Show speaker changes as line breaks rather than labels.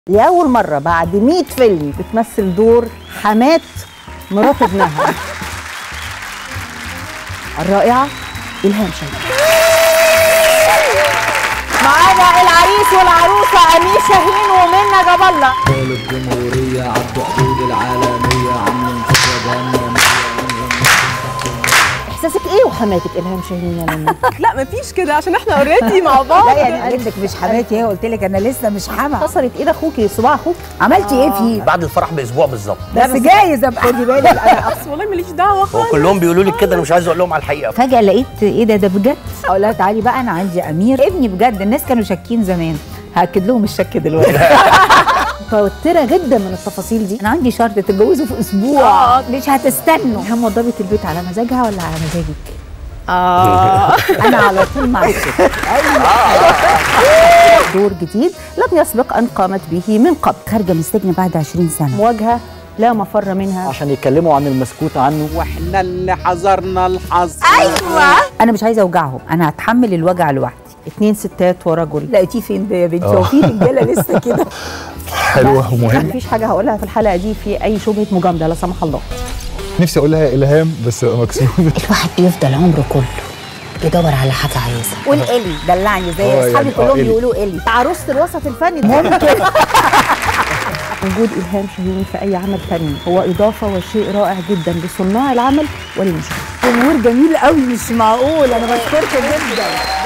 لأول مرة بعد 100 فيلم بتمثل دور حماة مرات ابنها الرائعة إلهام شاهين معانا العريس والعروسة أمير شاهين ومنى جاب الله
طول الجمهورية عدوا حدود العالمية عم نفكر جهنم
إحساسك إيه وحماتك إلهام شاهين يا منى؟
لا مفيش كده عشان احنا اوريدي مع بعض
لا يعني قالت لك مش حماتي هي قلت لك انا لسه مش حما
كسرت إيد أخوكي صباع أخوك
عملتي ايه فيه
بعد الفرح باسبوع بالظبط
بس جايز ابقى خدي بالك انا
بس والله ماليش دعوه
هو
خالص
كلهم بيقولوا لي كده انا مش عايز اقول لهم على الحقيقه
فجاه لقيت ايه ده ده بجد اقول لها تعالي بقى انا عندي امير ابني بجد الناس كانوا شاكين زمان هاكد لهم الشك دلوقتي
متوترة جدا من التفاصيل دي
انا عندي شرط تتجوزوا في اسبوع
آه.
مش هتستنوا
إلهام وضبت البيت على مزاجها ولا على مزاجك؟
اه
انا على طول مع الست
دور جديد لم يسبق أن قامت به من قبل
خارجه من السجن بعد 20 سنه
مواجهة لا مفر منها
عشان يتكلموا عن المسكوت عنه
واحنا اللي حذرنا الحظ
انا مش عايزه اوجعهم انا هتحمل الوجع لوحدي
اتنين ستات ورجل
لقيتيه فين ده يا بنتي هو في رجاله لسه كده
حلوه ومهمه
مفيش حاجة هقولها في الحلقة دي في أي شبهة مجاملة لا سمح الله
نفسي اقول لها الهام بس أبقى مكسوف
الواحد بيفضل عمره كله يدور على حاجه عايزها قول الي دلعني
آه،
زي
يعني
اصحابي
آه،
كلهم
إلي.
بيقولوا الي
عروسة الوسط الفني ممكن وجود إلهام شاهين في أي عمل فني هو إضافة وشيء رائع جدا لصناع العمل وللمشاهد
جمهور جميل قوي مش معقول انا بشكركم جدا